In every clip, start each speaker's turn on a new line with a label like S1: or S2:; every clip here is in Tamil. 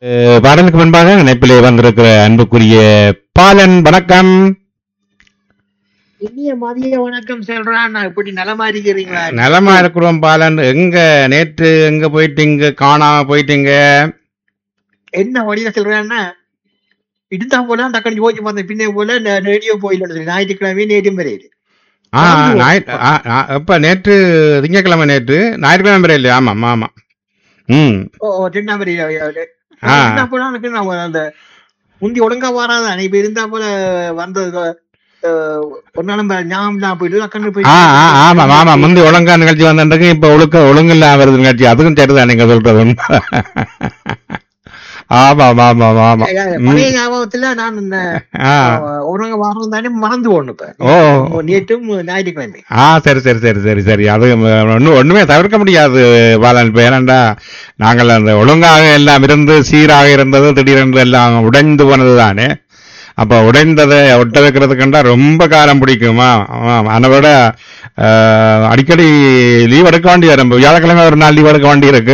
S1: அஹ், பாடலுக்கு முன்பாக இணைப்பிலே வந்திருக்கிற அன்புக்குரிய பாலன் வணக்கம்
S2: இனிய மதிய வணக்கம் சொல்றான் நான் இப்படி நலமா இருக்கிறீங்களா
S1: நலமா இருக்கிறோம் பாலன் எங்க நேற்று எங்க போயிட்டீங்க காணாம போயிட்டீங்க
S2: என்ன வழியில சொல்றான்னா இருந்தா போல டக்குனு யோசிச்சு பார்த்தேன் பின்னே போல ரேடியோ போயில ஞாயிற்றுக்கிழமை நேற்று வரையுது
S1: ஆ
S2: மறந்து
S1: ஞாயிற்- ஆ, ஆ, எப்ப நேற்று திங்கட்கிழமை நேற்று ஞாயிற்றுக்கிழமை வரை இல்லையா ஆமாம் ஆமா ம்
S2: ஓ ஓ, ரெண்டாம் வரையில
S1: ஆ.
S2: இருந்தா போல எனக்கு நான் அந்த முந்தி ஒழுங்கா வராதான் இப்ப இருந்தா போல வந்தது அஹ், ஒரு நாள் நம்ம ஞாபகம் தான் போயிட்டு டக்குனு
S1: ஆ ஆ ஆமா ஆமா முந்தி ஒழுங்கா நிகழ்ச்சி வந்திருக்கு இப்ப ஒழுக்க ஒழுங்கில்லா வருது நிகழ்ச்சி அதுக்கும் சரிதான் நீங்க சொல்றது உண்மை. ஆமா ஆமா ஆமா ஆமா
S2: பழைய ஞாபகத்துல நான் இந்த
S1: ஆ
S2: ஒழுங்கா வாரம் தானே மறந்து போகணும் இப்ப
S1: ஓ
S2: நேற்றும் ஞாயிற்றுக்கிழமை
S1: ஆ சரி சரி சரி சரி சரி அது ஒன்றும் ஒண்ணுமே தவிர்க்க முடியாது பாலன் இப்ப ஏனண்டா நாங்கள் அந்த ஒழுங்காக எல்லாம் இருந்து சீராக இருந்தது திடீரென்று எல்லாம் உடைந்து போனது தானே அப்ப உடைந்ததை ஒட்ட வைக்கிறதுக்குண்டா ரொம்ப காலம் பிடிக்குமா அதை விட ஆஹ், அடிக்கடி லீவ் எடுக்க வேண்டி வரும் வியாழக்கிழமை ஒரு நாள் லீவ் எடுக்க வேண்டி இருக்கு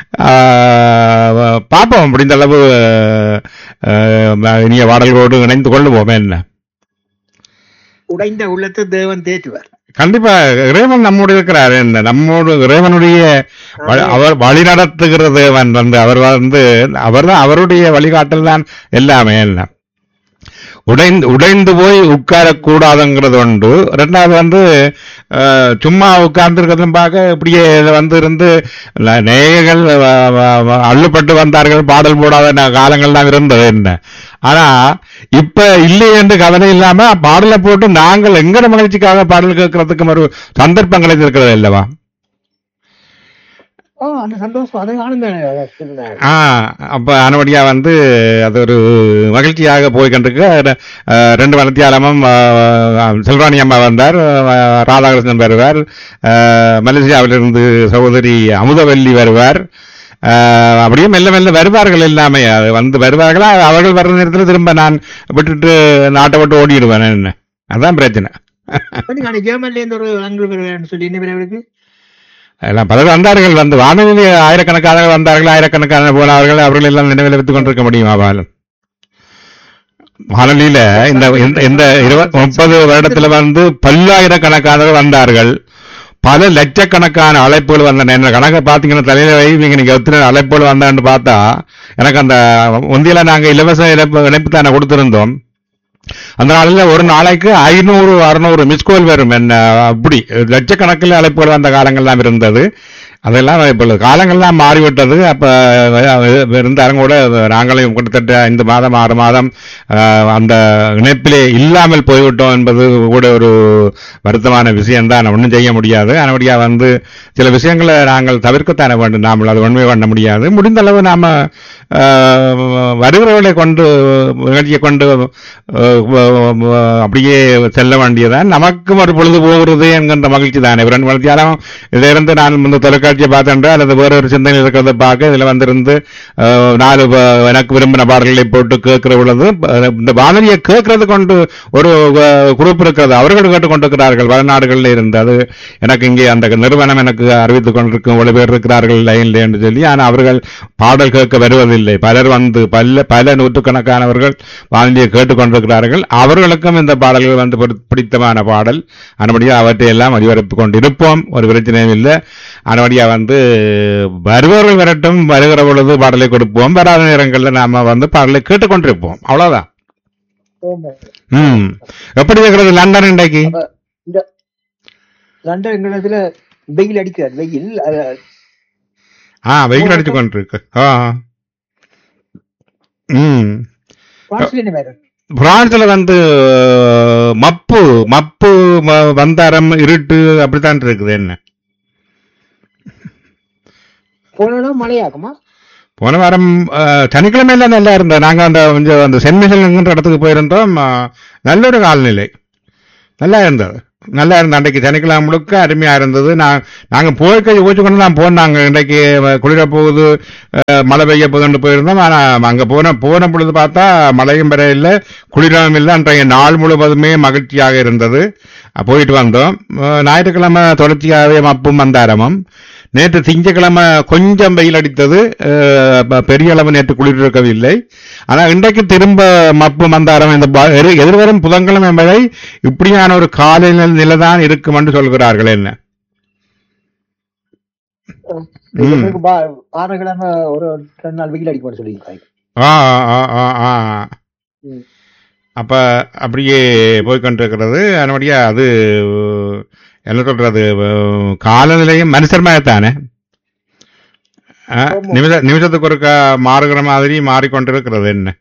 S1: ஆஹ், பார்ப்போம் முடிந்த அளவு ஆஹ், இனிய பாடல்களோடு இணைந்து கொள்ளுவோம் என்ன
S2: உடைந்த உள்ளத்தை தேவன் தேற்றுவார்
S1: கண்டிப்பா இறைவன் நம்மோடு இருக்கிறார் என்ன நம்மோடு இறைவனுடைய வ- அவர் வழி நடத்துகிற தேவன் வந்து அவர் வந்து அவர்தான் அவருடைய வழிகாட்டல் தான் எல்லாமே என்ன உடைந்து உடைந்து போய் உட்காரக்கூடாதுங்கிறது உண்டு ரெண்டாவது வந்து அஹ், சும்மா உட்கார்ந்து இருக்கிறதும் பார்க்க இப்படியே வந்து இருந்து ந- நேயர்கள் வ- வ- வ- அள்ளுப்பட்டு வந்தார்கள் பாடல் போடாத ந- காலங்கள்லாம் இருந்தது என்ன ஆனா இப்ப இல்லை என்று கவலை இல்லாம பாடலை போட்டு நாங்கள் எங்கட மகிழ்ச்சிக்காக பாடல் கேட்கறதுக்கு ஒரு சந்தர்ப்பங்கள் இருக்கிறது அல்லவா
S2: ஓ அந்த சந்தோஷம் அதை ஆனந்த
S1: ஆ அப்ப ஆனபடியா வந்து அது ஒரு மகிழ்ச்சியாக போய் கண்டிருக்க அஹ், ரெண்டு மலத்தியாலமும் செல்வாணி அம்மா வந்தார் அஹ், ராதாகிருஷ்ணன் வருவார் அஹ், மலேசியாவிலிருந்து சகோதரி அமுதவல்லி வருவார் அஹ், அப்படியே மெல்ல மெல்ல வருவார்கள் எல்லாமே அது வந்து வருவார்களா அவர்கள் வர்ற நேரத்தில் திரும்ப நான் விட்டுட்டு நாட்டை விட்டு ஓடிடுவேன் என்ன அதான் பிரச்சனை
S2: நான் ஜெர்மன்ல இருந்து ஒரு அங்கு வருவேன் சொல்லி என்ன பிறகு
S1: எல்லாம் பலர் வந்தார்கள் வந்து வானொலி ஆயிரக்கணக்கான வந்தார்கள் ஆயிரக்கணக்கான போனார்கள் அவர்கள் எல்லாம் நினைவில் வைத்துக் கொண்டிருக்க முடியுமா பாலன் வானொலியில இந்த இந்த- இந்த இருபது முப்பது வருடத்துல வந்து பல்லாயிரக்கணக்கானவர்கள் வந்தார்கள் பல லட்சக்கணக்கான அழைப்புகள் வந்தன என்ன கணக்கை பார்த்தீங்கன்னா தலையில வைவீங்க நீங்க எத்தனை அழைப்புகள் வந்தான்னு பார்த்தா எனக்கு அந்த முந்தியில நாங்க இலவச இணைப்பு இணைப்பு தானே கொடுத்திருந்தோம் அந்த நாளில் ஒரு நாளைக்கு ஐநூறு அறுநூறு மிஸ்கோல் வரும் என்ன அப்படி லட்சக்கணக்கில் அழைப்புகள் வந்த காலங்கள்லாம் இருந்தது அதெல்லாம் இப்போ காலங்கள்லாம் மாறிவிட்டது அப்ப இருந்தாலும் கூட நாங்களும் கிட்டத்தட்ட ஐந்து மாதம் ஆறு மாதம் அஹ், அந்த இணைப்பிலே இல்லாமல் போய்விட்டோம் என்பது கூட ஒரு வருத்தமான விஷயம்தான் ஒன்றும் செய்ய முடியாது அதனுடைய வந்து சில விஷயங்களை நாங்கள் தவிர்க்கத்தானே வேண்டும் நாம் அது உண்மை பண்ண முடியாது முடிந்த அளவு நாம அஹ், வருகிறவர்களை கொண்டு நிகழ்ச்சியை கொண்டு அஹ், வ- வ- அப்படியே செல்ல வேண்டியதான் நமக்கும் ஒரு பொழுது போகிறது என்கின்ற மகிழ்ச்சி தானே இரண்டு மணித்தியாலும் இதுல இருந்து நான் இந்த தொலைக்காட்சியை பார்த்தேன் அல்லது வேற ஒரு சிந்தனை இருக்கிறத பார்க்க இதுல வந்திருந்து அஹ், நாலு ப- எனக்கு விரும்பின பாடல்களை போட்டு கேட்கிற பொழுது அஹ், இந்த வானொலியை கேட்கறது கொண்டு ஒரு குரூப் இருக்கிறது அவர்கள் கேட்டுக்கொண்டிருக்கிறார்கள் வடநாடுகளில் இருந்து அது எனக்கு இங்கே அந்த நிறுவனம் எனக்கு அறிவித்துக் கொண்டிருக்கும் இவ்வளவு பேர் இருக்கிறார்கள் லைன்ல என்று சொல்லி ஆனால் அவர்கள் பாடல் கேட்க வருவதில்லை பலர் வந்து பல பல நூற்றுக்கணக்கானவர்கள் வானொலியை கேட்டுக்கொண்டிருக்கிறார்கள் அவர்களுக்கும் இந்த பாடல்கள் வந்து பிடி- பிடித்தமான பாடல் அனுபடியா அவற்றை எல்லாம் ஒளிபரப்பு கொண்டிருப்போம் ஒரு பிரச்சனையும் இல்லை அனுபடியா வந்து வருபவர்கள் வரட்டும் வருகிற பொழுது பாடலை கொடுப்போம் வராத நேரங்களில் நாம வந்து பாடலை கேட்டுக்கொண்டிருப்போம் அவ்வளவுதான் ம் எப்படி இருக்கிறது லண்டன் இன்றைக்கு
S2: இந்த லண்டன் எங்களதுல வெயில் அடிக்கிறார் வெயில் அஹ்,
S1: ஆ வெயில் அடிச்சு கொண்டிருக்கு ஆ ம்
S2: பிரான்ஸ்ல என்ன வேற
S1: பிரான்ஸ்ல வந்து மப்பு மப்பு ம- வந்தாரம் இருட்டு அப்படித்தான் இருக்குது என்ன
S2: போனா மழையாகுமா
S1: போன வாரம் அஹ், சனிக்கிழமையில நல்லா இருந்தோம் நாங்க அந்த கொஞ்சம் அந்த சென்ட் மிஷன்ங்கிற இடத்துக்கு போயிருந்தோம் அஹ், நல்ல ஒரு காலநிலை நல்லா இருந்தது நல்லா இருந்தது அன்றைக்கு சனிக்கிழமை முழுக்க அருமையா இருந்தது நான் நாங்க போய்க்க யோசிச்சு கொண்டு தான் போனாங்க இன்றைக்கு அஹ், குளிர போகுது அஹ், மழை பெய்ய போகுதுன்னு போயிருந்தோம் ஆனா அங்க போன போன பொழுது பார்த்தா மழையும் பெற இல்லை குளிரவும் இல்லை அன்றைய நாள் முழுவதுமே மகிழ்ச்சியாக இருந்தது அஹ், போயிட்டு வந்தோம் அஹ், ஞாயிற்றுக்கிழமை தொடர்ச்சியாகவே மப்பும் மந்தாரமும் நேற்று திங்கக்கிழமை கொஞ்சம் வெயில் அடித்தது அஹ், ப- பெரிய அளவு நேற்று குளிர் இருக்கவில்லை ஆனா இன்றைக்கு திரும்ப மப்பு மந்தாரம் இந்த ப- எதிர்- எதிர்வரும் புதன்கிழமை வரை இப்படியான ஒரு காலநிலை நிலைதான் இருக்கும் என்று சொல்கிறார்கள் என்ன ம்.
S2: வாரக்கிழமை ஒரு ரெண்டு நாள் வெயில் அடிக்கணும்னு சொல்லியிருக்காங்க
S1: ஆ ஆ ஆ ஆ
S2: ம்.
S1: அப்ப அப்படியே போய்கொண்டிருக்கிறது அதனுடைய அது என்ன சொல்றது அஹ், காலநிலையும் மனுஷர்மாகத்தானே ஆ,
S2: ஆமா.
S1: நிமிஷ நிமிஷத்துக்கு ஒருக்கா மாறுகிற மாதிரி மாறிக்கொண்டிருக்கிறது என்ன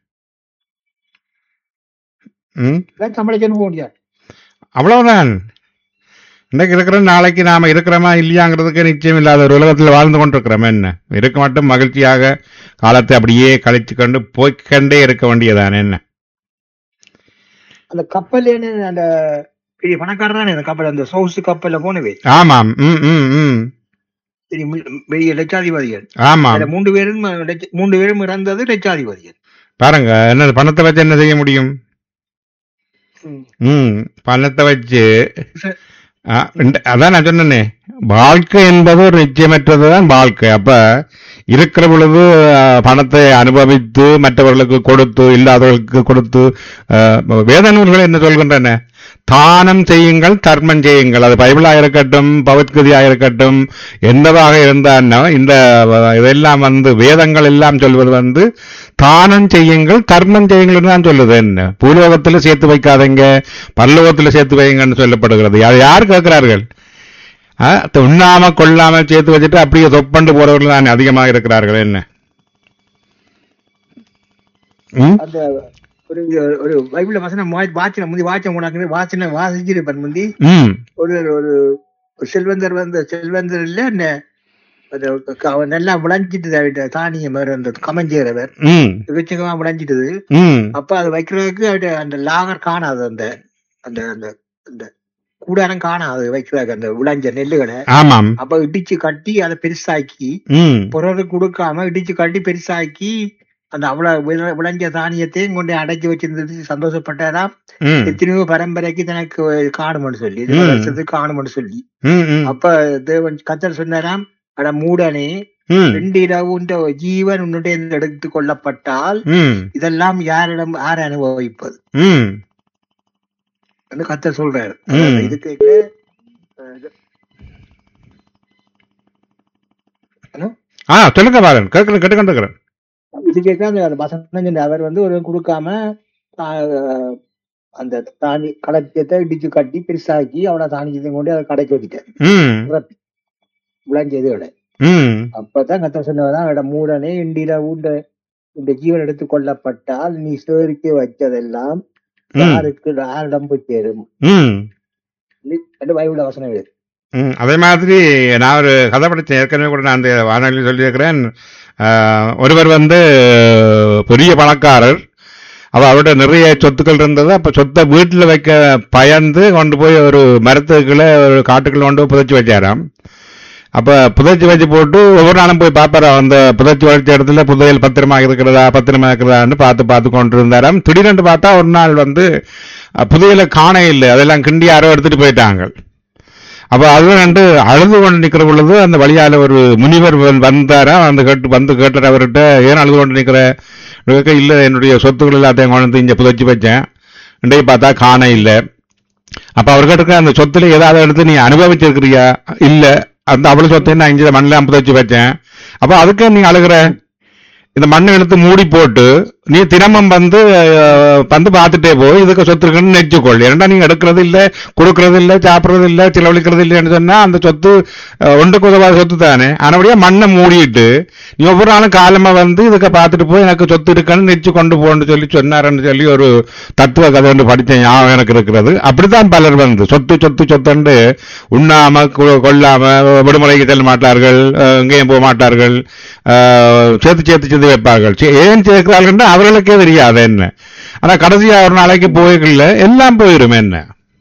S1: ம்
S2: இதான் சமாளிக்கணும் போக முடியாது
S1: அவ்வளவுதான் இன்றைக்கு இருக்கிற நாளைக்கு நாம இருக்கிறோமா இல்லையாங்கிறதுக்கு நிச்சயம் இல்லாத ஒரு உலகத்தில் வாழ்ந்து கொண்டிருக்கிறோம் என்ன இருக்க மட்டும் மகிழ்ச்சியாக காலத்தை அப்படியே கழிச்சு கொண்டு போய்க்கண்டே இருக்க வேண்டியதானே என்ன
S2: அந்த கப்பல் அந்த பெரிய பணக்காரர் தானே அந்த கப்பல் அந்த சவுஸ் கப்பல்ல போனவே
S1: ஆமாம் ம் ம் ம்
S2: சரி, மு- பெரிய லட்சாதிபதிகள்
S1: ஆமாம்
S2: அதுல மூன்று பேரும் லட்ச- மூன்று பேரும் இறந்தது லட்சாதிபதிகள்
S1: பாருங்க என்ன பணத்தை வச்சு என்ன செய்ய முடியும்
S2: ம்.
S1: ம் பணத்தை வச்சு
S2: சரி.
S1: ஆ, இந்த- அதான் நான் சொன்னேனே வாழ்க்கை என்பது ஒரு நிச்சயமற்றதுதான் வாழ்க்கை அப்ப இருக்கிற பொழுது ஆ, பணத்தை அனுபவித்து மற்றவர்களுக்கு கொடுத்து இல்லாதவர்களுக்கு கொடுத்து ஆ, வேத நூல்கள் என்ன சொல்கின்றன தானம் செய்யுங்கள் தர்மம் செய்யுங்கள் அது பைபிளா இருக்கட்டும் பகவத்கீதையா இருக்கட்டும் என்னவாக இருந்தாலும் இந்த ஆ, இதெல்லாம் வந்து வேதங்கள் எல்லாம் சொல்வது வந்து தானம் செய்யுங்கள் தர்மம் செய்யுங்கள் தான் சொல்லுது என்ன பூலோகத்தில் சேர்த்து வைக்காதீங்க பரலோகத்தில் சேர்த்து வைங்கன்னு சொல்லப்படுகிறது அதை யார் கேட்கிறார்கள் ஆ, உண்ணாம கொள்ளாம சேர்த்து வச்சுட்டு அப்படியே தொப்பண்டு போறவர்கள் தான் அதிகமாக இருக்கிறார்கள் என்ன ம்?
S2: அந்த ஒரு ஒரு பைபிள்ல வசனம் வா- வாசனை முந்தி வாச்சம் உனக்கு வாசனை வாசிச்சிருப்பேன் முந்தி
S1: ம்
S2: ஒரு ஒரு ஒரு செல்வந்தர் வந்து செல்வந்தர் இல்ல அந்த அந்த க- அவன் நல்லா விளைஞ்சிட்டு தானியம் வேற அந்த கமஞ்சேறவர்
S1: ம்
S2: விச்சகமா விளைஞ்சிட்டது
S1: ம்
S2: அப்ப அது வைக்கிறதுக்கு அது அந்த லாகர் காணாது அந்த அந்த அந்த அந்த கூடாரம் காணாது வைக்கிறாங்க அந்த விளைஞ்ச நெல்லுகளை
S1: ஆமாம்
S2: அப்ப இடிச்சு கட்டி அதை பெருசாக்கி
S1: ம்
S2: பிறருக்கு கொடுக்காம இடிச்சு கட்டி பெருசாக்கி அந்த அவ்வளவு விள- விளைஞ்ச தானியத்தையும் கொண்டு அடைச்சு வச்சிருந்தது சந்தோஷப்பட்டாராம்
S1: ம்
S2: எத்தனையோ பரம்பரைக்கு தனக்கு காணும்னு சொல்லி இது
S1: ம்.
S2: வருஷத்துக்கு காணும்னு சொல்லி
S1: ம் ம்
S2: அப்ப தேவன் கத்தர் சொன்னாராம் அட மூடனே
S1: ம்
S2: ரெண்டு இரவு உன்ற ஜீவன் உன்னுடைய எடுத்துக் கொள்ளப்பட்டால்
S1: ம்
S2: இதெல்லாம் யாரிடம் யார் அனுபவிப்பது
S1: ம்
S2: என்று கத்தர் சொல்றாரு
S1: ம்.
S2: அதாவது இது கேட்க அஹ், இது- ஹலோ?
S1: ஆ சொல்லுங்க பாருங்க கேட்கல கேட்டுக்கொண்டிருக்கிறேன்
S2: இது கேட்க அந்த அந்த வசனம் சொன்ன அவர் வந்து ஒரு கொடுக்காம ஆஹ், அந்த தானி களத்தியத்தை இடிச்சு கட்டி பெருசாக்கி அவனை தானியத்தை கொண்டு அதை கடைக்கு வச்சுட்டார்
S1: ம்
S2: விளைஞ்சது விட
S1: ம்
S2: அப்பதான் கத்த சொன்னதான் அவட மூடனே இண்டில உண்ட இந்த ஜீவன் எடுத்துக் கொள்ளப்பட்டால் நீ சேரிக்க வச்சதெல்லாம்
S1: ம்
S2: யாருக்கு யாரிடம் போய் சேரும்
S1: ம்
S2: என்று பைபிள் வசனம் எழுது
S1: ம், அதே மாதிரி நான் ஒரு கதை படித்தேன் ஏற்கனவே கூட நான் அந்த வானொலியில் சொல்லியிருக்கிறேன் ஆஹ், ஒருவர் வந்து பெரிய பணக்காரர் அவ அவர்கிட்ட நிறைய சொத்துக்கள் இருந்தது அப்ப சொத்தை வீட்டில் வைக்க பயந்து கொண்டு போய் ஒரு மரத்துக்குள்ள ஒரு காட்டுக்குள்ள கொண்டு போய் புதைச்சி வச்சாராம் அப்ப புதைச்சி வச்சு போட்டு ஒவ்வொரு நாளும் போய் பார்ப்பாராம் அந்த புதைச்சி வச்ச இடத்துல புதையல் பத்திரமா இருக்கிறதா பத்திரமா இருக்கிறதான்னு பார்த்து பார்த்து கொண்டு இருந்தாராம் திடீரென்று பார்த்தா ஒரு நாள் வந்து அஹ், புதையலை காண இல்லை அதெல்லாம் கிண்டி யாரோ எடுத்துட்டு போயிட்டாங்க அப்ப அது ரெண்டு அழுது கொண்டு நிக்கிற பொழுது அந்த வழியால ஒரு முனிவர் வந்து- வந்தாரா அந்த கேட்டு வந்து கேட்டார் அவர்கிட்ட ஏன் அழுது கொண்டு நிக்கிற கேட்க, இல்ல என்னுடைய சொத்துக்கள் எல்லாத்தையும் கொண்டு வந்து இங்க புதைச்சி வச்சேன் இன்றைக்கு பார்த்தா காண இல்ல அப்ப அவர் கேட்டிருக்க அந்த சொத்துல ஏதாவது எடுத்து நீ அனுபவிச்சிருக்கிறியா இல்ல அந்த அவ்வளவு சொத்தையும் நான் இங்க மண்ணில் புதைச்சி வச்சேன் அப்ப அதுக்கு நீ அழுகிற இந்த மண்ணை எடுத்து மூடி போட்டு நீ தினமும் வந்து அஹ், வந்து பார்த்துட்டே போய் இதுக்கு சொத்து இருக்குன்னு நெச்சுக்கொள் ஏன்னா நீங்க எடுக்கிறது இல்ல கொடுக்கறது இல்ல சாப்பிடுறது இல்ல செலவழிக்கிறது இல்லைன்னு சொன்னா அந்த சொத்து அஹ், ஒன்றுக்கு உதவாத சொத்து தானே ஆனபடியா மண்ணை மூடிட்டு நீ ஒவ்வொரு நாளும் காலமா வந்து இதுக்கு பார்த்துட்டு போய் எனக்கு சொத்து இருக்குன்னு நெச்சு கொண்டு போன்னு சொல்லி சொன்னாருன்னு சொல்லி ஒரு தத்துவ கதை ஒன்று படிச்ச ஞாபகம் எனக்கு இருக்கிறது அப்படித்தான் பலர் வந்து சொத்து சொத்து சொத்துண்டு உண்ணாம கொ- கொள்ளாம விடுமுறைக்கு செல்ல மாட்டார்கள் அஹ், எங்கேயும் போக மாட்டார்கள் அஹ், சேர்த்து சேர்த்து சேர்த்து வைப்பார்கள் சே- ஏன் சேர்க்கிறார்கள் அவர்களுக்கே தெரியாது என்ன ஆனா கடைசியா ஒரு நாளைக்கு போய்கல எல்லாம் போயிரும் என்ன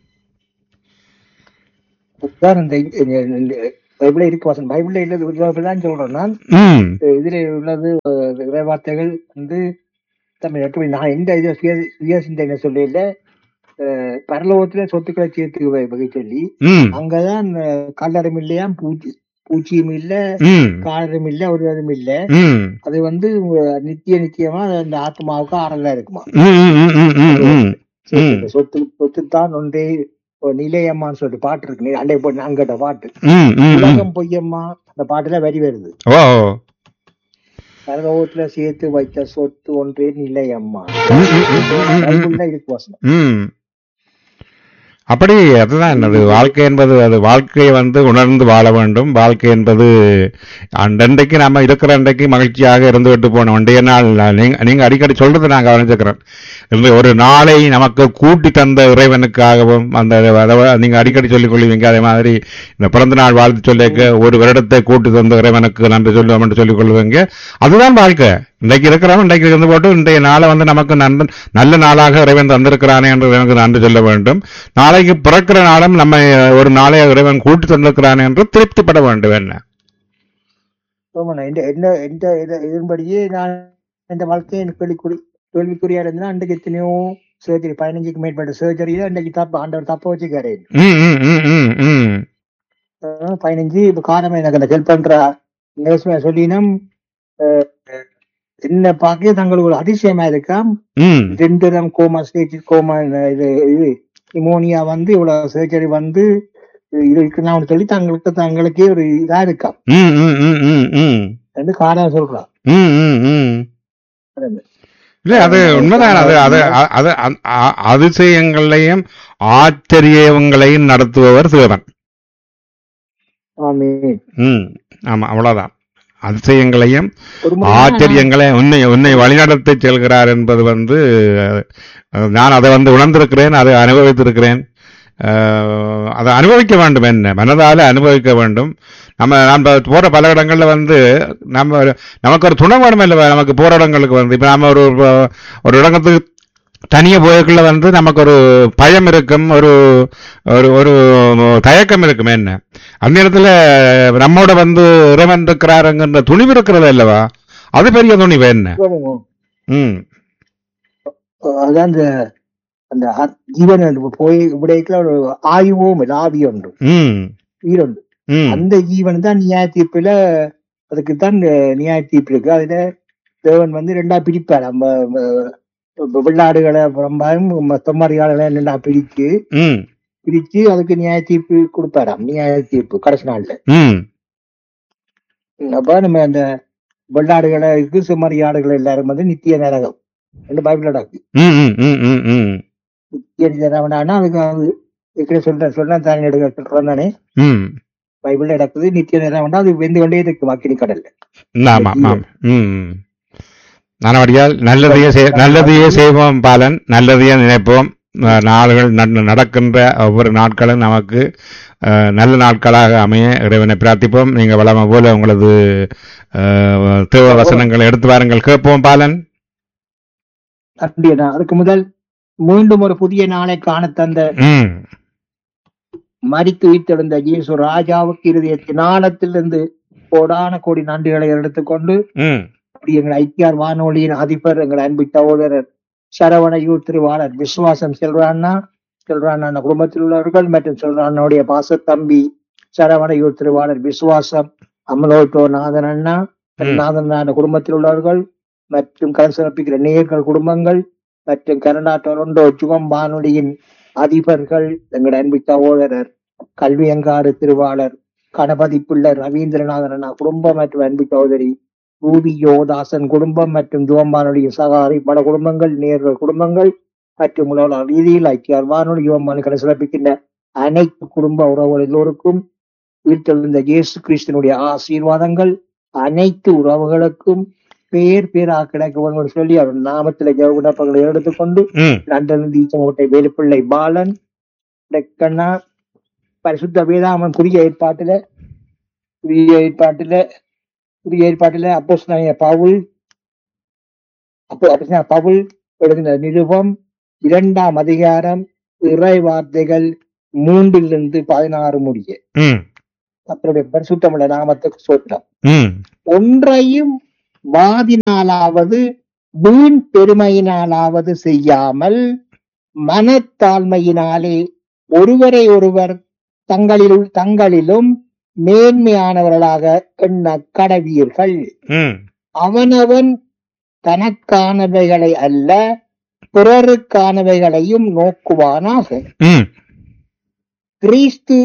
S2: அதுதான் இந்த இந்த பைபிள இருக்கு வசனம் பைபிள்ல இல்லது தான் சொல்றேன் நான்
S1: ம்
S2: இதுல உள்ளது அஹ், இறை வார்த்தைகள் வந்து தமிழ் எப்படி நான் எந்த இது சுய சுய சிந்தனை சொல்லல அஹ், பரலோகத்துல சொத்துக்களை சேர்த்து வை- வகை சொல்லி
S1: ம்
S2: அங்கதான் அஹ், கல்லறம் இல்லையா பூச்சி பூச்சியும் இல்ல
S1: ம்
S2: காரணம் இல்ல ஒரு இதுவும் இல்ல
S1: ம்
S2: அது வந்து அஹ், நித்திய நித்தியமா அந்த ஆத்மாவுக்கு ஆறலா இருக்குமா
S1: ம் ம் ம் ம் ம் ம் ம்.
S2: சொத்து சொத்து தான் ஒன்றே ஒரு நிலையம்மான்னு சொல்லிட்டு பாட்டு இருக்கு நீ அண்டை போட்டு அங்கிட்ட பாட்டு
S1: ம் ம் ம்
S2: உலகம் பொய்யம்மா அந்த பாட்டுல வரி வருது
S1: ஓ
S2: பரலோகத்துல சேர்த்து வைத்த சொத்து ஒன்றே நிலையம்மா
S1: ம், ம், ம், ம், ம், ம்.
S2: பைபிள்ல இருக்கு வசனம்
S1: ம் அப்படி அதுதான் என்னது வாழ்க்கை என்பது அது வாழ்க்கையை வந்து உணர்ந்து வாழ வேண்டும் வாழ்க்கை என்பது அண்டன்றைக்கு நம்ம இருக்கிற அன்றைக்கு மகிழ்ச்சியாக இருந்து விட்டு போனோம் ஒன்றைய நாள் நீங்க நீங்க அடிக்கடி சொல்றது நான் கவனிச்சுக்கிறேன் இந்த ஒரு நாளை நமக்கு கூட்டி தந்த இறைவனுக்காகவும் அந்த அதை நீங்க அடிக்கடி சொல்லிக் கொள்வீங்க அதே மாதிரி இந்த பிறந்த நாள் வாழ்த்து சொல்லிக்க ஒரு வருடத்தை கூட்டி தந்த இறைவனுக்கு நன்றி சொல்லுவோம் என்று சொல்லிக் கொள்வீங்க அதுதான் வாழ்க்கை இன்றைக்கு இருக்கிறவன் இன்றைக்கு இருந்து போட்டு இன்றைய நாளை வந்து நமக்கு நண்பன் நல்ல நாளாக இறைவன் தந்திருக்கிறானே என்று எனக்கு நன்றி சொல்ல வேண்டும் நாளைக்கு பிறக்கிற நாளும் நம்ம ஒரு நாளை இறைவன் கூட்டி தந்திருக்கிறானே என்று திருப்திப்பட வேண்டும் என்ன
S2: ஆமாண்ணா. இந்த என்ன எந்த இத- இதன்படியே நான் இந்த வாழ்க்கையை எனக்கு கேள்விக்குறி கேள்விக்குறியா இருந்தா அன்றைக்கு எத்தனையோ சர்ஜரி பதினஞ்சுக்கு மேற்பட்ட சர்ஜரியில அன்றைக்கு தப்பு ஆண்டவர் தப்ப வச்சுக்காரு
S1: ம் ம் ம் ம் ம்
S2: அஹ் பதினஞ்சு இப்ப காரணம் எனக்கு அந்த ஹெல்ப் பண்ற நேசமே சொல்லினம் என்ன பார்க்க தங்களுக்கு ஒரு அதிசயமா இருக்காம்
S1: ம்
S2: ரெண்டு தரம் கோமா ஸ்டேஜ் கோமா இது இது நிமோனியா வந்து இவ்வளவு சர்ஜரி வந்து இது இருக்குன்னு சொல்லி தங்களுக்கு தங்களுக்கே ஒரு இதா இருக்காம்
S1: ம் ம் ம் ம் ம்
S2: ரெண்டு காரணம் சொல்றான்
S1: ம் ம் ம் இல்ல அது உண்மைதான் அது அது அ- அது அ- அ- அதிசயங்களையும் ஆச்சரியங்களையும் நடத்துபவர் சிவன்
S2: ஆமே
S1: ம் ஆமா அவ்வளவுதான் அதிசயங்களையும்
S2: ஒரு முறை
S1: ஆச்சரியங்களை உன்னை உன்னை வழிநடத்தி செல்கிறார் என்பது வந்து அஹ், நான் அதை வந்து உணர்ந்திருக்கிறேன் அதை அனுபவித்திருக்கிறேன் அஹ், அதை அனுபவிக்க வேண்டும் என்ன மனதால அனுபவிக்க வேண்டும் நம்ம நம்ம போற பல இடங்கள்ல வந்து நம்ம நமக்கு ஒரு துணை வேணும் இல்லை நமக்கு போற இடங்களுக்கு வந்து இப்ப நாம ஒரு ஒரு இடத்துக்கு தனியா போயக்குள்ள வந்து நமக்கு ஒரு பயம் இருக்கும் ஒரு ஒரு ஒரு தயக்கம் இருக்கும் என்ன அந்த இடத்துல நம்மோட வந்து இறைவன் இருக்கிறாருங்கிற துணிவு இருக்கிறது அல்லவா அது பெரிய துணிவு என்ன
S2: ஆமாம்.
S1: ம்
S2: அதான் அந்த அந்த ஆத்- ஜீவன் என்று போய் விடைக்குள்ள ஒரு ஆயுவும் இல்லை, ஆவி ஒன்று
S1: ம்
S2: உயிரொன்று
S1: ம்
S2: அந்த ஜீவன் தான் நியாய தீர்ப்புல அதுக்கு தான் நியாய தீர்ப்பு இருக்கு அதுல தேவன் வந்து ரெண்டா பிரிப்பார் நம்ம அஹ், வெள்ளாடுகளை ரொம்ப தொம்மாரியாடுகளை ரெண்டா பிரிச்சு
S1: ம்
S2: பிரிச்சு அதுக்கு நியாய தீர்ப்பு கொடுப்பாராம் நியாய தீர்ப்பு கடைசி நாள்ல
S1: ம்
S2: அப்ப நம்ம அந்த வெள்ளாடுகளுக்கு செம்மறி ஆடுகள் எல்லாரும் வந்து நித்திய நரகம் ரெண்டு பைபிள் நடக்கு
S1: ம் ம் ம் ம் ம்
S2: நித்திய நரகம்னா அதுக்கு அது இருக்கிற சொல்ற சொன்ன தானே எடுக்க சொல்றேன் தானே
S1: ம்
S2: பைபிள்ல நடக்குது நித்திய நரகம்னா அது வெந்து கொண்டே இருக்கு அக்கினி கடல்ல
S1: ஆமா ஆமாம் ம் நானவடியால் நல்லதையே செய் நல்லதையே செய்வோம் பாலன் நல்லதையே நினைப்போம் அஹ், நாள்கள் நட- நடக்கின்ற ஒவ்வொரு நாட்களும் நமக்கு அஹ், நல்ல நாட்களாக அமைய இறைவனை பிரார்த்திப்போம் நீங்க வளம போல உங்களது அஹ், தேவ வசனங்களை எடுத்து வாருங்கள் கேட்போம் பாலன்
S2: அப்படியா அதுக்கு முதல் மீண்டும் ஒரு புதிய நாளை காண தந்த
S1: ம்
S2: மறித்து உயிர்த்தெழுந்த இயேசு ராஜாவுக்கு இருதயத்தின் ஆழத்திலிருந்து கோடான கோடி நன்றிகளை எடுத்துக்கொண்டு
S1: ம்
S2: அப்படி எங்கள் ஐக்கியார் வானொலியின் அதிபர் எங்கள் அன்பு சகோதரர் சரவணையூர் திருவாளர் விசுவாசம் செல்றான்னா செல்றாண்ணா குடும்பத்தில் உள்ளவர்கள் மற்றும் செல்றானுடைய பாச தம்பி சரவணையூர் திருவாளர் விசுவாசம் அமலோட்டோ நாதன் அண்ணா
S1: ம்.
S2: நாதன் அண்ணா குடும்பத்தில் உள்ளவர்கள் மற்றும் கடன் சிறப்பிக்கிற நேயர்கள் குடும்பங்கள் மற்றும் கனடா டொரண்டோ ஜுவம் வானொலியின் அதிபர்கள் எங்கள் அன்பு சகோதரர் கல்வியங்காடு திருவாளர் கணபதி பிள்ளை ரவீந்திரநாதன் அண்ணா குடும்பம் மற்றும் அன்பு சகோதரி ரூபி யோதாசன் குடும்பம் மற்றும் ஜுவம்பானுடைய சகாரி பல குடும்பங்கள் நேர்கள் குடும்பங்கள் மற்றும் உலக ரீதியில் ஐக்கியார் வானொலி யுவம்பானுக்களை சிறப்பிக்கின்ற அனைத்து குடும்ப உறவுகள் எல்லோருக்கும் உயிர்த்தெழுந்த இயேசு கிறிஸ்தனுடைய ஆசீர்வாதங்கள் அனைத்து உறவுகளுக்கும் பேர் பேராக கிடைக்கும் என்று சொல்லி அவர் நாமத்தில ஜெப விண்ணப்பங்களை எடுத்துக்கொண்டு
S1: ம்
S2: லண்டன் தீச்சங்கோட்டை வேலுப்பிள்ளை பாலன் டெக்கண்ணா பரிசுத்த வேதாமன் புதிய ஏற்பாட்டில புதிய ஏற்பாட்டில புதிய ஏற்பாட்டில அப்போஸ் பவுல் அப்போ அப்போஸ்தலனாகிய பவுல் எழுதின நிருபம் இரண்டாம் அதிகாரம் இறை வார்த்தைகள் மூன்றிலிருந்து பதினாறு முடிய
S1: ம்
S2: கர்த்தருடைய பரிசுத்தமுள்ள நாமத்துக்கு சோத்திரம்
S1: ம்
S2: ஒன்றையும் வாதினாலாவது வீண் பெருமையினாலாவது செய்யாமல் மனத்தாழ்மையினாலே ஒருவரை ஒருவர் தங்களில் தங்களிலும் மேன்மையானவர்களாக எண்ண கடவீர்கள்
S1: ம்
S2: அவனவன் தனக்கானவைகளை அல்ல பிறருக்கானவைகளையும் நோக்குவானாக
S1: ம்
S2: கிறிஸ்து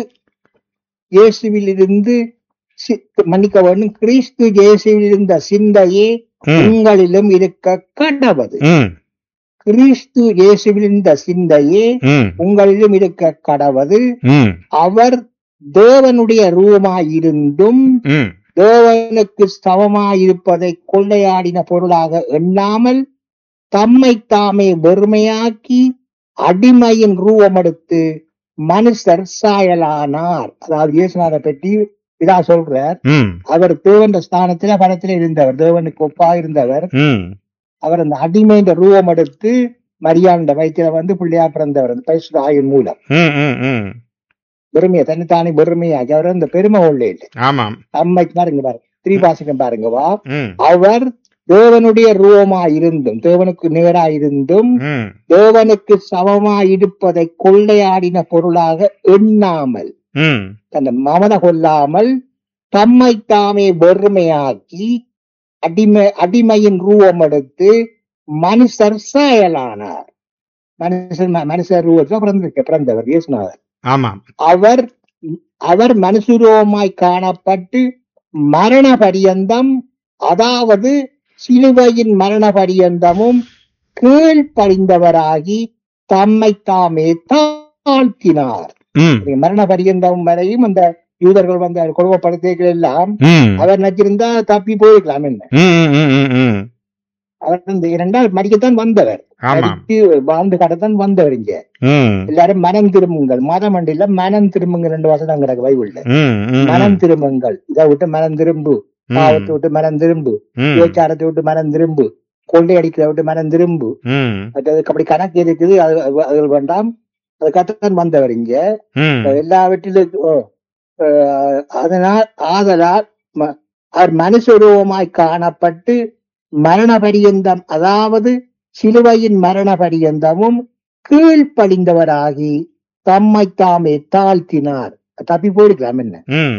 S2: இயேசுவிலிருந்து சி- மன்னிக்க வேண்டும் கிறிஸ்து இயேசுவில் இருந்த சிந்தையே
S1: ம்
S2: உங்களிலும் இருக்க கடவது
S1: ம்
S2: கிறிஸ்து இயேசுவில் இருந்த சிந்தையே
S1: ம்
S2: உங்களிலும் இருக்க கடவது
S1: ம்
S2: அவர் தேவனுடைய ரூபமாயிருந்தும்
S1: ம்
S2: தேவனுக்கு சமமாயிருப்பதை கொள்ளையாடின பொருளாக எண்ணாமல் தம்மை தாமே வெறுமையாக்கி அடிமையின் ரூபமெடுத்து மனுஷர் சாயலானார் அதாவது இயேசுநாதை பற்றி இதா சொல்றார்
S1: ம்
S2: அவர் தேவன் ஸ்தானத்தில படத்துல இருந்தவர் தேவனுக்கு ஒப்பாக இருந்தவர்
S1: ம்
S2: அவர் அந்த அடிமைன்ற ரூபம் எடுத்து மரியாண்ட வயிற்றுல வந்து பிள்ளையா பிறந்தவர் அந்த பரிசுத்த ஆயின் மூலம்
S1: ம் ம் ம்
S2: பெருமையை தன்னைத்தானே பெருமையாக்கி அவர் அந்த பெருமை உள்ள இல்லை
S1: ஆமாம்
S2: அம்மை பாருங்க பாருங்க திரிபாசிக்கம் பாருங்க வா
S1: ம்
S2: அவர் தேவனுடைய ரூபமாய் இருந்தும் தேவனுக்கு நேராய் இருந்தும்
S1: ம்
S2: தேவனுக்கு சமமாய் இருப்பதை கொள்ளையாடின பொருளாக எண்ணாமல்
S1: ம்
S2: அந்த மமத கொள்ளாமல் தம்மை தாமே வெறுமையாக்கி அடிமை அடிமையின் ரூபம் எடுத்து மனுஷர் சாயலானார் மனுஷன் மனுஷர் ரூபத்தில் பிறந்திருக்க பிறந்தவர் இயேசுநாதர்
S1: ஆமாம்
S2: அவர் அவர் மனுஷரூபமாய் காணப்பட்டு மரண பரியந்தம் அதாவது சிலுவையின் மரண பரியந்தமும் கீழ்ப்படிந்தவராகி தம்மை தாமே தாழ்த்தினார்
S1: ம்
S2: மரண பரியந்தம் வரையும் அந்த யூதர்கள் வந்து கொடுமைப்படுத்திகள் எல்லாம்
S1: ம்
S2: அவர் நினைச்சிருந்தா தப்பி போயிருக்கலாம் என்ன
S1: ம் ம் ம் ம் ம்
S2: அவர் இந்த இரண்டால் மடிக்கத்தான் வந்தவர்
S1: ஆமாம்
S2: மரித்து வாழ்ந்து கடத்தான் வந்தவர் இங்க
S1: ம்
S2: எல்லாரும் மனம் திரும்புங்கள் மதம் இல்ல மனம் திரும்புங்கள் ரெண்டு வசனம் கிடக்கு பைபிள்ல
S1: ம் ம்
S2: மனம் திரும்புங்கள் இதை விட்டு மனம் திரும்பு பாவத்தை விட்டு மனம் திரும்பு
S1: ம்
S2: விபச்சாரத்தை விட்டு மனம் திரும்பு கொள்ளை அடிக்கிறத விட்டு மனம் திரும்பு
S1: ம்
S2: மற்றது அப்படி கணக்கு இருக்குது அது அது வேண்டாம் அது கத்தான் வந்தவர் இங்க
S1: ம்
S2: எல்லாவற்றிலும் ஓ, அஹ், அதனால் ஆதலால் ம- அவர் மனுஷரூபமாய் காணப்பட்டு மரண பரியந்தம் அதாவது சிலுவையின் மரண பரியந்தமும் கீழ்ப்படிந்தவராகி தம்மை தாமே தாழ்த்தினார் தப்பி போயிருக்கலாம் என்ன
S1: ம்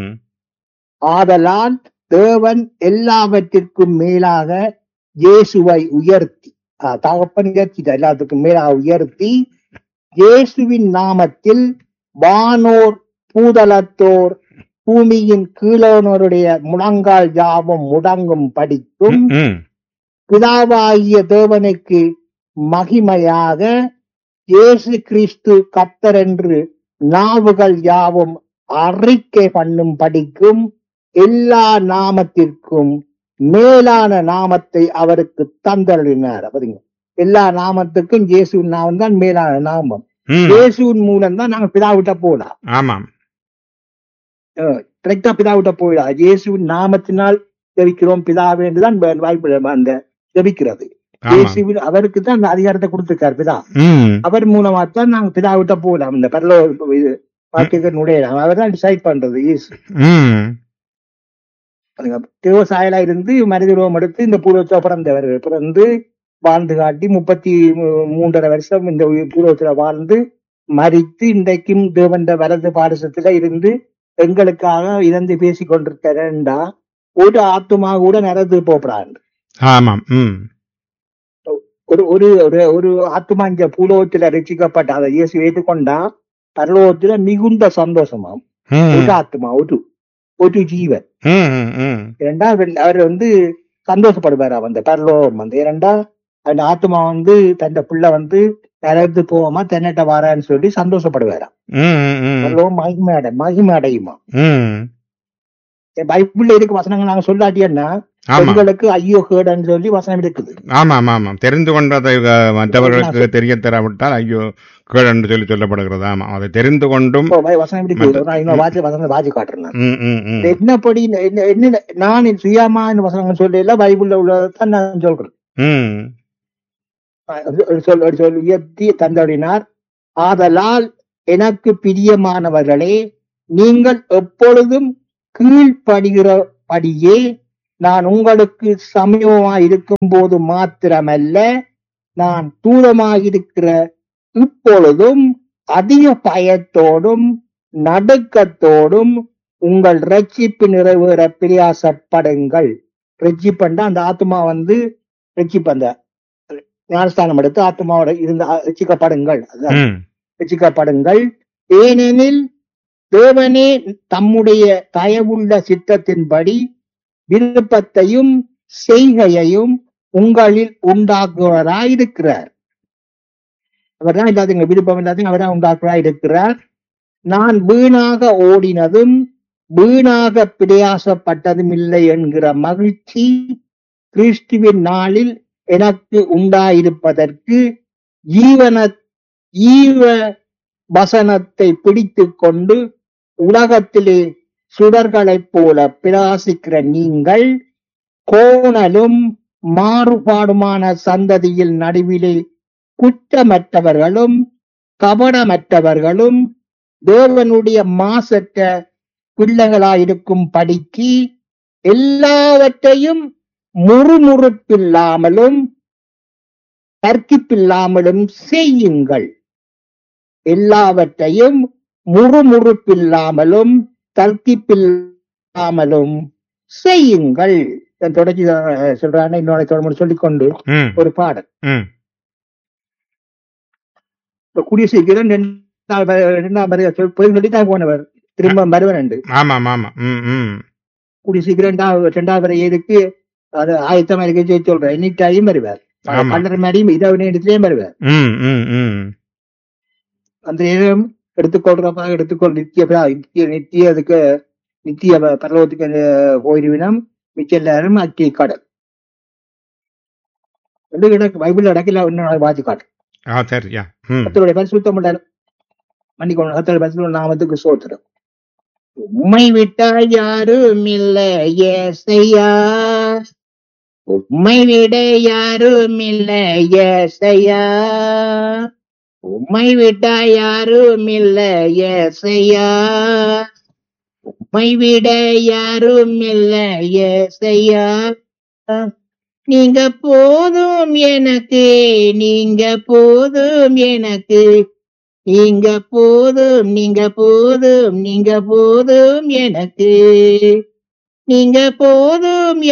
S2: ஆதலால் தேவன் எல்லாவற்றிற்கும் மேலாக இயேசுவை உயர்த்தி ஆ, தகப்பன் உயர்த்திட்டார் எல்லாத்துக்கும் மேலாக உயர்த்தி இயேசுவின் நாமத்தில் வானோர் பூதலத்தோர் பூமியின் கீழோனோருடைய முழங்கால் யாவும் முடங்கும் படிக்கும்
S1: ம்
S2: பிதாவாகிய தேவனுக்கு மகிமையாக இயேசு கிறிஸ்து கர்த்தர் என்று நாவுகள் யாவும் அறிக்கை பண்ணும் படிக்கும் எல்லா நாமத்திற்கும் மேலான நாமத்தை அவருக்கு தந்தருளினார் பாருங்க எல்லா நாமத்துக்கும் இயேசுவின் நாமம் தான் மேலான நாமம்
S1: ம்
S2: இயேசுவின் மூலம் தான் நாங்க பிதாவிட்ட போலாம்
S1: ஆமாம்
S2: கரெக்டா பிதாவிட்ட போயிடலாம் இயேசுவின் நாமத்தினால் ஜெபிக்கிறோம் பிதாவே என்றுதான் வாய்ப்பு அந்த ஜெபிக்கிறது
S1: ஆமாம்
S2: இயேசுவின் அவருக்கு தான் அந்த அதிகாரத்தை கொடுத்திருக்கார் பிதா
S1: ம்
S2: அவர் மூலமா தான் நாங்க பிதாவிட்ட போகலாம் இந்த பரலோ இது வாக்கியங்கள் நுழையலாம் அவர் தான் டிசைட் பண்றது இயேசு
S1: ம்
S2: விவசாயிலா இருந்து மனித ரூபம் எடுத்து இந்த பூர்வத்துல பிறந்தவர் பிறந்து வாழ்ந்து காட்டி முப்பத்தி மூ- மூன்றரை வருஷம் இந்த உயிர் பூர்வத்துல வாழ்ந்து மறித்து இன்றைக்கும் தேவண்ட வலது பாடசத்துல இருந்து எங்களுக்காக இறந்து பேசிக் கொண்டிருக்கிறேன்டா ஒரு ஆத்துமா கூட நிறந்து போறான்
S1: ஆமாம் ம்
S2: ஒரு ஒரு ஒரு ஒரு ஆத்துமா இங்க பூலோகத்துல ரசிக்கப்பட்ட அதை இயேசு ஏற்றுக்கொண்டா பரலோகத்துல மிகுந்த சந்தோஷமாம்
S1: ம்
S2: ஒரு ஆத்துமா ஒரு ஒரு ஜீவன்
S1: ம் ம் ம்
S2: இரண்டாவது அவர் வந்து சந்தோஷப்படுவார் அந்த பரலோகம் வந்து இரண்டா அந்த ஆத்மா வந்து தன் பிள்ளை வந்து நிலத்து போவோமா தென்னட்ட வாரான்னு சொல்லி சந்தோஷப்படுவாராம்
S1: ம் ம் ம்
S2: பரலோகம் மகிமை அடை மகிமை அடையுமா
S1: ம்
S2: என் பைபிள்ல இருக்க வசனங்கள் நாங்க சொல்லாட்டியன்னா
S1: ஆமாம்
S2: பெண்களுக்கு ஐயோ கேடன்னு சொல்லி வசனம் இருக்குது
S1: ஆமாம் ஆமாம் தெரிந்து கொண்டதை அஹ், மற்றவர்களுக்கு தெரிய தராவிட்டால் ஐயோ கேள் என்று சொல்லி சொல்லப்படுகிறது ஆமாம் அதை தெரிந்து கொண்டும்
S2: இப்போ வை- வசனம் இருக்குது நான் இன்னும் வாட்சி வசனம் வாட்சி காட்டுறேன் நான்.
S1: ம் ம் ம்
S2: என்னப்படி என்ன என்ன நான் சுயமா இந்த வசனங்கள் சொல்லல பைபிள்ல உள்ளதான் நான் சொல்றேன்
S1: ம்
S2: ஒரு சொல் ஒரு சொல் உயர்த்தி தந்தடினார் ஆதலால் எனக்கு பிரியமானவர்களே நீங்கள் எப்பொழுதும் கீழ்ப்படுகிறபடியே நான் உங்களுக்கு சமயமாய் இருக்கும் போது மாத்திரமல்ல நான் தூரமாயிருக்கிற இப்பொழுதும் அதிக பயத்தோடும் நடுக்கத்தோடும் உங்கள் ரட்சிப்பு நிறைவேற பிரயாசப்படுங்கள் ரட்சிப்பண்டா அந்த ஆத்மா வந்து ரட்சிப்பு அந்த ஞானஸ்தானம் எடுத்து ஆத்மாவோட இருந்த ரட்சிக்கப்படுங்கள் அதுதான்
S1: ம்
S2: ரட்சிக்கப்படுங்கள் ஏனெனில் தேவனே தம்முடைய தயவுள்ள சித்தத்தின்படி விருப்பத்தையும் செய்கையையும் உங்களில் உண்டாக்குவராயிருக்கிறார் அவர்தான் இல்லாதீங்க விருப்பம் இல்லாதீங்க அவர்தான் உண்டாக்குவராயிருக்கிறார் நான் வீணாக ஓடினதும் வீணாக பிரயாசப்பட்டதும் இல்லை என்கிற மகிழ்ச்சி கிறிஸ்துவின் நாளில் எனக்கு உண்டாயிருப்பதற்கு ஈவன ஈவ வசனத்தை பிடித்துக் கொண்டு உலகத்திலே சுடர்களைப் போல பிரகாசிக்கிற நீங்கள் கோணலும் மாறுபாடுமான சந்ததியில் நடுவிலே குற்றமற்றவர்களும் கபடமற்றவர்களும் தேவனுடைய மாசற்ற பிள்ளைகளாயிருக்கும் படிக்கு எல்லாவற்றையும் முறுமுறுப்பில்லாமலும் தர்க்கிப்பில்லாமலும் செய்யுங்கள் எல்லாவற்றையும் முறுமுறுப்பில்லாமலும் தர்க்கிப்பில்லாமலும் செய்யுங்கள் இதன் தொடர்ச்சி அஹ், சொல்றாங்க இன்னொரு தொடர்பு சொல்லிக்கொண்டு
S1: ம்
S2: ஒரு பாடல்
S1: ம்
S2: இப்ப கூடிய சீக்கிரம் ரெண்டாம் வர- ரெண்டாம் வரைய சொல் போய் சொல்லித்தான் போனவர் திரும்ப வருவன் உண்டு
S1: ஆமாம் ஆமாம் ம் ம்
S2: கூடிய சீக்கிரம் ரெண்டாவது ரெண்டாவது வரை எதுக்கு அது ஆயத்தமா இருக்க சொல்றேன் எனி டைம் வருவார்
S1: ஆமா.
S2: பன்னெண்டு மாதிரியும் இரவு நேரத்திலேயும் வருவார்
S1: ம் ம் ம்
S2: அந்த நேரம் எடுத்துக்கொள்றப்ப எடுத்துக்கொள் நித்திய ப- நித்திய நித்திய அதுக்கு நித்திய ப- பரலோகத்துக்கு அஹ், போயிருவினம் மிச்ச எல்லாரும் அக்கிய கடல் ரெண்டு கிடக்கு பைபிள் அடக்கல இன்னும் வாசி காட்டு
S1: ஆ சரி யா ம்
S2: கத்தருடைய பரிசுத்தம் மன்னிக்கணும் கத்தருடைய பரிசுத்த நாமத்துக்கு சோத்திரம் உம்மை விட்டால் யாரும் இல்ல ஏசையா உம்மை விட யாரும் இல்ல ஏசையா உம்மை விட்டா யாரும் இல்ல ஏசையா உம்மை விட யாரும் இல்ல ஏசையா நீங்க போதும் எனக்கு நீங்க போதும் எனக்கு நீங்க போதும் நீங்க போதும் நீங்க போதும் எனக்கு நீங்க போதும்